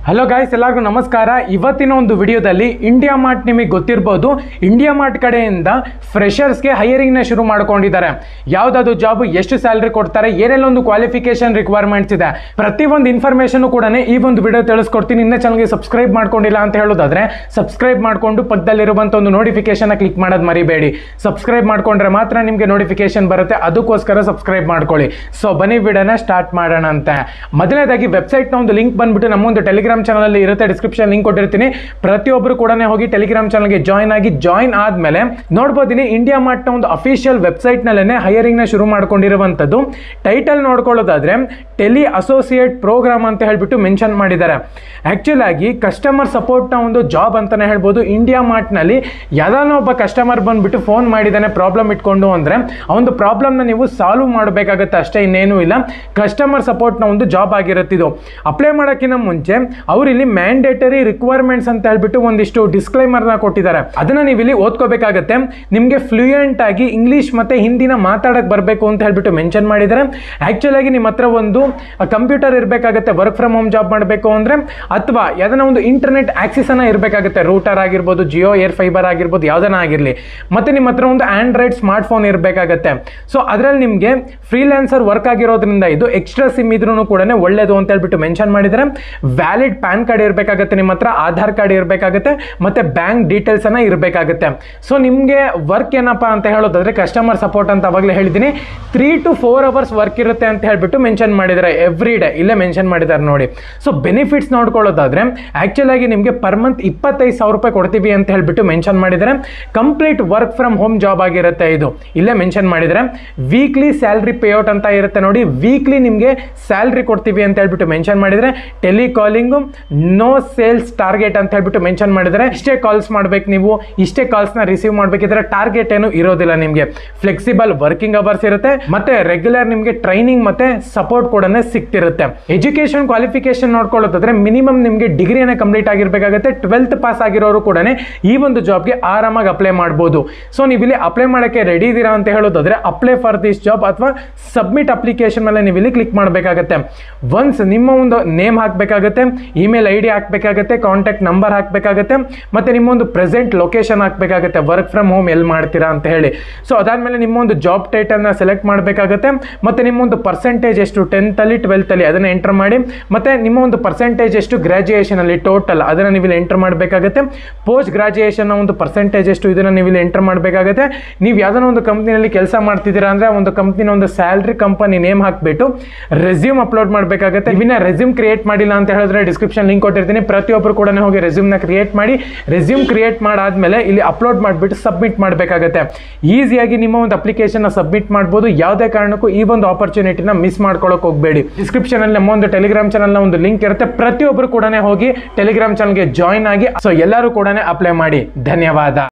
hello guys ಎಲ್ಲರಿಗೂ ನಮಸ್ಕಾರ ಇವತ್ತಿನ ಒಂದು ವಿಡಿಯೋದಲ್ಲಿ ಇಂಡಿಯಾ ಮಾರ್ಟ್ ನಿಮಗೆ ಗೊತ್ತಿರ್ಬೋದು ಇಂಡಿಯಾ ಮಾರ್ಟ್ ಕಡೆಯಿಂದ ಫ್ರೆಷರ್ಸ್ಗೆ ಹೈಯರಿಂಗ್ನ ಶುರು ಮಾಡ್ಕೊಂಡಿದ್ದಾರೆ ಯಾವುದಾದ್ರು ಜಾಬ್ ಎಷ್ಟು ಸ್ಯಾಲ್ರಿ ಕೊಡ್ತಾರೆ ಏನೆಲ್ಲ ಒಂದು ಕ್ವಾಲಿಫಿಕೇಶನ್ ರಿಕ್ವೈರ್ಮೆಂಟ್ಸ್ ಇದೆ ಪ್ರತಿಯೊಂದು ಇನ್ಫಾರ್ಮೇಷನ್ ಕೂಡ ಈ ಒಂದು ವಿಡಿಯೋ ತಿಳಿಸ್ಕೊಡ್ತೀನಿ ಇನ್ನೂ ಚಾನಲ್ಗೆ ಸಬ್ಸ್ಕ್ರೈಬ್ ಮಾಡ್ಕೊಂಡಿಲ್ಲ ಅಂತ ಹೇಳೋದಾದ್ರೆ ಸಬ್ಸ್ಕ್ರೈಬ್ ಮಾಡಿಕೊಂಡು ಪಕ್ಕದಲ್ಲಿರುವಂಥ ಒಂದು ನೋಟಿಫಿಕೇಶನ್ ಕ್ಲಿಕ್ ಮಾಡೋದು ಮರಿಬೇಡಿ ಸಬ್ಸ್ಕ್ರೈಬ್ ಮಾಡ್ಕೊಂಡ್ರೆ ಮಾತ್ರ ನಿಮಗೆ ನೋಟಿಫಿಕೇಶನ್ ಬರುತ್ತೆ ಅದಕ್ಕೋಸ್ಕರ ಸಬ್ಸ್ಕ್ರೈಬ್ ಮಾಡ್ಕೊಳ್ಳಿ ಸೊ ಬನ್ನಿ ವಿಡಿಯೋನ ಸ್ಟಾರ್ಟ್ ಮಾಡೋಣ ಅಂತ ಮೊದಲನೇದಾಗಿ ವೆಬ್ಸೈಟ್ನ ಒಂದು ಲಿಂಕ್ ಬಂದ್ಬಿಟ್ಟು ನಮ್ಮ ಒಂದು ಟೆಲಿಗ್ರಾಮ್ ಚಾನಲಲ್ಲಿ ಇರುತ್ತೆ ಡಿಸ್ಕ್ರಿಪ್ಷನ್ ಲಿಂಕ್ ಕೊಟ್ಟಿರ್ತೀನಿ ಪ್ರತಿಯೊಬ್ಬರು ಕೂಡ ಹೋಗಿ ಟೆಲಿಗ್ರಾಮ್ ಚಾನಲ್ಗೆ ಜಾಯ್ನ್ ಆಗಿ ಜಾಯ್ನ್ ಆದ್ಮೇಲೆ ನೋಡ್ಬೋದು ಇಲ್ಲಿ ಇಂಡಿಯಾ ಮಾರ್ಟ್ನ ಒಂದು ಅಫಿಷಿಯಲ್ ವೆಬ್ಸೈಟ್ನಲ್ಲೇ ಹೈಯರಿಂಗ್ನ ಶುರು ಮಾಡ್ಕೊಂಡಿರುವಂಥದ್ದು ಟೈಟಲ್ ನೋಡ್ಕೊಳ್ಳೋದಾದ್ರೆ ಟೆಲಿ ಅಸೋಸಿಯೇಟ್ ಪ್ರೋಗ್ರಾಮ್ ಅಂತ ಹೇಳ್ಬಿಟ್ಟು ಮೆನ್ಷನ್ ಮಾಡಿದ್ದಾರೆ ಆ್ಯಕ್ಚುಲ್ ಆಗಿ ಕಸ್ಟಮರ್ ಸಪೋರ್ಟ್ನ ಒಂದು ಜಾಬ್ ಅಂತಾನೆ ಹೇಳ್ಬೋದು ಇಂಡಿಯಾ ಮಾರ್ಟ್ನಲ್ಲಿ ಯಾವ್ದಾನ ಒಬ್ಬ ಕಸ್ಟಮರ್ ಬಂದ್ಬಿಟ್ಟು ಫೋನ್ ಮಾಡಿದ್ದಾನೆ ಪ್ರಾಬ್ಲಮ್ ಇಟ್ಕೊಂಡು ಅಂದರೆ ಆ ಒಂದು ಪ್ರಾಬ್ಲಮ್ನ ನೀವು ಸಾಲ್ವ್ ಮಾಡಬೇಕಾಗತ್ತೆ ಅಷ್ಟೇ ಇನ್ನೇನು ಇಲ್ಲ ಕಸ್ಟಮರ್ ಸಪೋರ್ಟ್ನ ಒಂದು ಜಾಬ್ ಆಗಿರುತ್ತಿದ್ದು ಅಪ್ಲೈ ಮಾಡೋಕ್ಕಿಂತ ಮುಂಚೆ ಅವ್ರು ಇಲ್ಲಿ ಮ್ಯಾಂಡೇಟರಿ ರಿಕ್ವೈರ್ಮೆಂಟ್ಸ್ ಅಂತ ಹೇಳ್ಬಿಟ್ಟು ಒಂದಿಷ್ಟು ಡಿಸ್ಕ್ಲೈಮರ್ನ ಕೊಟ್ಟಿದ್ದಾರೆ ಅದನ್ನ ನೀವು ಇಲ್ಲಿ ಓದ್ಕೋಬೇಕಾಗತ್ತೆ ನಿಮಗೆ ಫ್ಲೂಯೆಂಟ್ ಆಗಿ ಇಂಗ್ಲಿಷ್ ಮತ್ತೆ ಹಿಂದಿನ ಮಾತಾಡಕ್ ಬರಬೇಕು ಅಂತ ಹೇಳ್ಬಿಟ್ಟು ಮೆನ್ಷನ್ ಮಾಡಿದ್ದಾರೆ ಆಕ್ಚುಲ್ ಆಗಿ ನಿಮ್ಮ ಹತ್ರ ಒಂದು ಕಂಪ್ಯೂಟರ್ ಇರಬೇಕಾಗತ್ತೆ ವರ್ಕ್ ಫ್ರಮ್ ಹೋಮ್ ಜಾಬ್ ಮಾಡಬೇಕು ಅಂದ್ರೆ ಅಥವಾ ಯಾವ್ದಾನ ಒಂದು ಇಂಟರ್ನೆಟ್ ಆಕ್ಸಿಸ್ ಅನ್ನ ಇರಬೇಕಾಗುತ್ತೆ ರೂಟರ್ ಆಗಿರ್ಬೋದು ಜಿಯೋ ಏರ್ ಫೈಬರ್ ಆಗಿರ್ಬೋದು ಯಾವ್ದನ ಆಗಿರಲಿ ಮತ್ತೆ ನಿಮ್ಮ ಹತ್ರ ಒಂದು ಆಂಡ್ರಾಯ್ಡ್ ಸ್ಮಾರ್ಟ್ ಫೋನ್ ಇರಬೇಕಾಗತ್ತೆ ಸೊ ಅದರಲ್ಲಿ ನಿಮಗೆ ಫ್ರೀಲ್ಯಾನ್ಸರ್ ವರ್ಕ್ ಆಗಿರೋದ್ರಿಂದ ಇದು ಎಕ್ಸ್ಟ್ರಾ ಸಿಮ್ ಇದ್ರೂ ಕೂಡ ಒಳ್ಳೇದು ಅಂತ ಹೇಳ್ಬಿಟ್ಟು ಮೆನ್ಷನ್ ಮಾಡಿದ್ದಾರೆ ವ್ಯಾಲಿಡ್ ಪ್ಯಾನ್ ಕಾರ್ಡ್ ಇರಬೇಕಾಗುತ್ತೆ ನಿಮ್ಮ ಹತ್ರ ಆಧಾರ್ ಕಾರ್ಡ್ ಇರಬೇಕಾಗುತ್ತೆ ಮತ್ತೆ ಬ್ಯಾಂಕ್ ಡೀಟೇಲ್ಸ್ ಅನ್ನ ಇರಬೇಕಾಗುತ್ತೆ ಸೊ ನಿಮಗೆ ವರ್ಕ್ ಏನಪ್ಪ ಅಂತ ಹೇಳೋದಾದ್ರೆ ಕಸ್ಟಮರ್ ಸಪೋರ್ಟ್ ಅಂತ ಅವಾಗಲೇ ಹೇಳಿದ್ದೀನಿ three to four hours work ಇರುತ್ತೆ ಅಂತ ಹೇಳ್ಬಿಟ್ಟು ಮೆನ್ಷನ್ ಮಾಡಿದ್ದಾರೆ ಎವ್ರಿ ಡೇ ಇಲ್ಲೇ ಮೆನ್ಷನ್ ಮಾಡಿದ್ದಾರೆ ನೋಡಿ ಸೊ ಬೆನಿಫಿಟ್ಸ್ ನೋಡ್ಕೊಳ್ಳೋದಾದ್ರೆ ಆಕ್ಚುಲ್ ಆಗಿ ನಿಮಗೆ ಪರ್ ಮಂತ್ ಇಪ್ಪತ್ತೈದು ಸಾವಿರ ರೂಪಾಯಿ ಕೊಡ್ತೀವಿ ಅಂತ ಹೇಳ್ಬಿಟ್ಟು ಮೆನ್ಷನ್ ಮಾಡಿದ್ದಾರೆ complete work from home job ಆಗಿರುತ್ತೆ ಇದು ಇಲ್ಲೇ ಮೆನ್ಷನ್ ಮಾಡಿದರೆ ವೀಕ್ಲಿ ಸ್ಯಾಲ್ರಿ ಪೇಔಟ್ ಅಂತ ಇರುತ್ತೆ ನೋಡಿ ವೀಕ್ಲಿ ನಿಮಗೆ ಸ್ಯಾಲ್ರಿ ಕೊಡ್ತೀವಿ ಅಂತ ಹೇಳ್ಬಿಟ್ಟು ಮೆನ್ಷನ್ ಮಾಡಿದರೆ ಟೆಲಿಕಾಲಿಂಗು ನೋ ಸೇಲ್ಸ್ ಟಾರ್ಗೆಟ್ ಅಂತ ಹೇಳ್ಬಿಟ್ಟು ಮೆನ್ಷನ್ ಮಾಡಿದರೆ ಇಷ್ಟೇ ಕಾಲ್ಸ್ ಮಾಡ್ಬೇಕು ನೀವು ಇಷ್ಟೇ ಕಾಲ್ಸ್ನ ರಿಸೀವ್ ಮಾಡಬೇಕಿದ್ರೆ ಟಾರ್ಗೆಟ್ ಏನು ಇರೋದಿಲ್ಲ ನಿಮಗೆ ಫ್ಲೆಕ್ಸಿಬಲ್ ವರ್ಕಿಂಗ್ ಅವರ್ಸ್ ಇರುತ್ತೆ ಮತ್ತೆ ರೆಗ್ಯುಲರ್ ನಿಮಗೆ ಟ್ರೈನಿಂಗ್ ಮತ್ತೆ ಸಪೋರ್ಟ್ ಕೂಡ ಸಿಗ್ತಿರುತ್ತೆ ಎಜುಕೇಶನ್ ಕ್ವಾಲಿಫಿಕೇಶನ್ ನೋಡ್ಕೊಳ್ಳೋದಾದ್ರೆ ಮಿನಿಮಮ್ ನಿಮಗೆ ಡಿಗ್ರಿಯನ್ನ ಕಂಪ್ಲೀಟ್ ಆಗಿರಬೇಕಾಗುತ್ತೆ ಟ್ವೆಲ್ತ್ ಪಾಸ್ ಆಗಿರೋರು ಕೂಡ ಈ ಒಂದು ಜಾಬ್ಗೆ ಆರಾಮಾಗಿ ಅಪ್ಲೈ ಮಾಡ್ಬೋದು ಸೊ ನೀವು ಇಲ್ಲಿ ಅಪ್ಲೈ ಮಾಡೋಕ್ಕೆ ರೆಡಿ ಇದ್ದೀರಾ ಅಂತ ಹೇಳೋದಾದ್ರೆ ಅಪ್ಲೈ ಫಾರ್ ದಿಸ್ ಜಾಬ್ ಅಥವಾ ಸಬ್ಮಿಟ್ ಅಪ್ಲಿಕೇಶನ್ ಮೇಲೆ ನೀವು ಇಲ್ಲಿ ಕ್ಲಿಕ್ ಮಾಡಬೇಕಾಗುತ್ತೆ ಒನ್ಸ್ ನಿಮ್ಮ ಒಂದು ನೇಮ್ ಹಾಕಬೇಕಾಗುತ್ತೆ ಇಮೇಲ್ ಐ ಡಿ ಹಾಕಬೇಕಾಗುತ್ತೆ ಕಾಂಟ್ಯಾಕ್ಟ್ ನಂಬರ್ ಹಾಕಬೇಕಾಗುತ್ತೆ ಮತ್ತೆ ನಿಮ್ಮ ಒಂದು ಪ್ರೆಸೆಂಟ್ ಲೊಕೇಶನ್ ಹಾಕಬೇಕಾಗುತ್ತೆ ವರ್ಕ್ ಫ್ರಮ್ ಹೋಮ್ ಎಲ್ಲಿ ಮಾಡ್ತೀರಾ ಅಂತ ಹೇಳಿ ಸೊ ಅದಾದಮೇಲೆ ನಿಮ್ಮ ಒಂದು ಜಾಬ್ ಟೈಟಲ್ನ ಸೆಲೆಕ್ಟ್ ಮಾಡಬೇಕಾಗುತ್ತೆ ಮತ್ತೆ ನಿಮ್ಮ ಒಂದು ಪರ್ಸೆಂಟೇಜ್ ಎಷ್ಟು ಟೆಂತಲ್ಲಿ ಟ್ವೆಲ್ತಲ್ಲಿ ಅದನ್ನು ಎಂಟರ್ ಮಾಡಿ ಮತ್ತೆ ನಿಮ್ಮ ಒಂದು ಪರ್ಸೆಂಟೇಜ್ ಎಷ್ಟು ಗ್ರಾಜುಯೇಷನಲ್ಲಿ ಟೋಟಲ್ ಅದನ್ನು ನೀವು ಇಲ್ಲಿ ಎಂಟರ್ ಮಾಡಬೇಕಾಗುತ್ತೆ ಪೋಸ್ಟ್ ಗ್ರಾಜುಯೇಷನ್ ಒಂದು ಪರ್ಸೆಂಟೇಜ್ ಎಷ್ಟು ಇದನ್ನು ನೀವು ಇಲ್ಲಿ ಎಂಟರ್ ಮಾಡಬೇಕಾಗುತ್ತೆ ನೀವು ಯಾವ್ದಾನ ಒಂದು ಕಂಪ್ನಿನಲ್ಲಿ ಕೆಲಸ ಮಾಡ್ತಿದ್ದೀರಾ ಅಂದರೆ ಒಂದು ಕಂಪ್ನಿನ ಒಂದು ಸ್ಯಾಲ್ರಿ ಕಂಪನಿ ನೇಮ್ ಹಾಕ್ಬಿಟ್ಟು ರೆಸ್ಯೂಮ್ ಅಪ್ಲೋಡ್ ಮಾಡಬೇಕಾಗುತ್ತೆ ಇವನ್ನ ರೆಸ್ಯೂಮ್ ಕ್ರಿಯೇಟ್ ಮಾಡಿಲ್ಲ ಅಂತ ಹೇಳಿದ್ರೆ ಡಿಸ್ಕ್ರಿಪ್ಷನ್ ಲಿಂಕ್ ಕೊಟ್ಟಿರ್ತೀನಿ ಪ್ರತಿಯೊಬ್ಬರು ಕೂಡ ಹೋಗಿ ರೆಸ್ಯೂಮ್ನ ಕ್ರಿಯೇಟ್ ಮಾಡಿ ರೆಸ್ಯೂಮ್ ಕ್ರಿಯೇಟ್ ಮಾಡಾದ್ಮೇಲೆ ಇಲ್ಲಿ ಅಪ್ಲೋಡ್ ಮಾಡಿಬಿಟ್ಟು ಸಬ್ಮಿಟ್ ಮಾಡಬೇಕಾಗುತ್ತೆ ಈಸಿಯಾಗಿ ನಿಮ್ಮ ಒಂದು ಅಪ್ಲಿಕೇಶನ್ ಸಬ್ಮಿಟ್ ಮಾಡ್ಬೋದು ಯಾವುದೇ ಕಾರಣಕ್ಕೂ ಈ ಒಂದು ಆಪರ್ಚುನಿಟಿನ ಮಿಸ್ ಮಾಡ್ಕೊಳ್ಳೋಕೆ ಹೋಗಬೇಡಿ ಡಿಸ್ಕ್ರಿಪ್ಷನ್ ಅಲ್ಲಿ ನಮ್ಮ ಒಂದು ಟೆಲಿಗ್ರಾಮ್ ಚಾನಲ್ನ ಒಂದು ಲಿಂಕ್ ಇರುತ್ತೆ ಪ್ರತಿಯೊಬ್ಬರು ಕೂಡ ಹೋಗಿ ಟೆಲಿಗ್ರಾಮ್ ಚಾನಲ್ಗೆ ಜಾಯ್ನ್ ಆಗಿ ಸೊ ಎಲ್ಲರೂ ಕೂಡ ಅಪ್ಲೈ ಮಾಡಿ ಧನ್ಯವಾದ